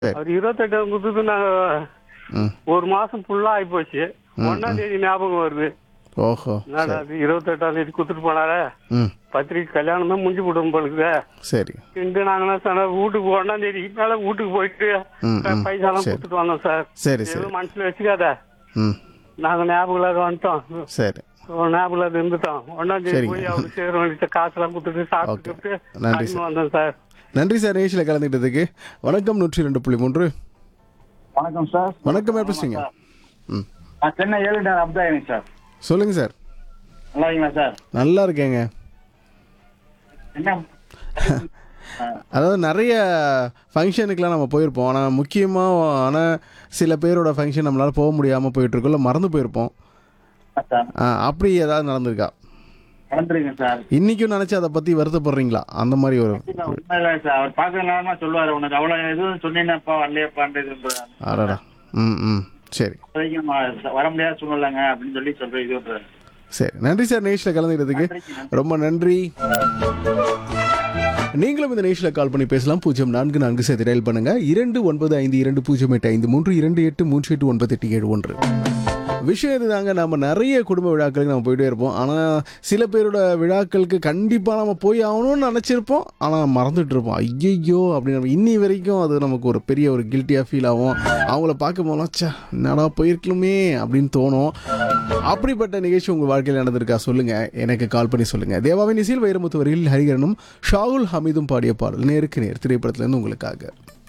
சரி. அவர் இருபத்தெட்டாம் கொடுத்தது நாங்க ம் ஒரு மாசம் ஃபுல்லா ஆகி போச்சு ஒன்னாம் தேதி ஞாபகம் வருது ஓஹோ என்னடா அது இருபத்தெட்டாம் தேதி கொடுத்துட்டு போனாரே ம் பத்திரிக்கை கல்யாணம் தான் முடிஞ்சு விடும் போலுக்குதே சரி இன்று நாங்க சொன்ன வீட்டுக்கு ஒன்னாம் தேதி மேல வீட்டுக்கு போயிட்டு ம், ம். பைசாலாம் சரி. கொடுத்துட்டு வந்தோம் சார் சரி சரி எதுவும் மனசுல வச்சுக்காத ம் நாங்க ஞாபகம் இல்லாத வந்துட்டோம் சரி ஞாபகம் இல்லாத இருந்துட்டோம் ஒன்னாம் தேதி சரிங்க. போய் அவருக்கு சேர வேண்டிய காசெல்லாம் கொடுத்துட்டு சாப்பிட்டு நன்றி சாப்பிட்டு வந்தோம் சார் நன்றி சார் நிகழ்ச்சியில் கலந்துக்கிட்டதுக்கு வணக்கம் நூற்றி ரெண்டு புள்ளி மூன்று வணக்கம் சார் வணக்கம் எப்படி பேசுறீங்க ம் நான் சென்னை ஏழு நேரம் அப்தாயிங்க சார் சொல்லுங்க சார் நல்லா இருக்கீங்களா சார் நல்லா இருக்கேங்க என்ன அதாவது நிறைய ஃபங்க்ஷனுக்குலாம் நம்ம போயிருப்போம் ஆனால் முக்கியமாக ஆனால் சில பேரோட ஃபங்க்ஷன் நம்மளால் போக முடியாமல் போயிட்டுருக்கோம் இல்லை மறந்து போயிருப்போம் சார் ஆ, அப்படி ஏதாவது நடந்திருக்கா நடந்துருங்க சார் இன்றைக்கும் நினச்சி அதை பற்றி வருத்தப்படுறீங்களா அந்த மாதிரி ஒரு உண்மை இல்லை சார் அவர் பார்க்க நேரமா சொல்லுவாரு உனக்கு அவ்வளவு எதுவும் சொன்னீங்கப்பா வரலையப்பான்றது அடடா ம் ம் சரி வரைக்கும் ம- வர முடியாத சூழ்நிலைங்க அப்படின்னு சொல்லி சொல்ற இது சரி நன்றி சார் நிகழ்ச்சியில் கலந்துக்கிட்டதுக்கு ரொம்ப நன்றி நீங்களும் இந்த நிகழ்ச்சியில் கால் பண்ணி பேசலாம் பூஜ்ஜியம் நான்கு நான்கு சேர்த்து டயல் பண்ணுங்க இரண்டு ஒன்பது ஐந்து இரண்டு பூஜ்ஜியம் எட்டு ஐந்து மூன்று இரண்டு எட்டு மூன்று எட்டு ஒன்பது எட்டு ஏழு ஒன்று விஷயம் இதுதாங்க நம்ம நிறைய குடும்ப விழாக்களுக்கு நம்ம போயிட்டே இருப்போம் ஆனால் சில பேரோட விழாக்களுக்கு கண்டிப்பாக நம்ம போய் ஆகணும்னு நினச்சிருப்போம் ஆனால் மறந்துட்டு இருப்போம் ஐயையோ அப்படின்னு நம்ம இன்னி வரைக்கும் அது நமக்கு ஒரு பெரிய ஒரு கில்ட்டியாக ஃபீல் ஆகும் அவங்கள பார்க்கும் போதெல்லாம் ச்சே என்னடா போயிருக்கலுமே அப்படின்னு தோணும் அப்படிப்பட்ட நிகழ்ச்சி உங்கள் வாழ்க்கையில் நடந்திருக்கா சொல்லுங்கள் எனக்கு கால் பண்ணி சொல்லுங்கள் தேவாவின் இசையில் வைரமுத்து வரையில் ஹரிகரனும் ஷாகுல் ஹமீதும் பாடிய பாடல் நேருக்கு நேர் திரைப்படத்துலேருந்து உங்களுக்காக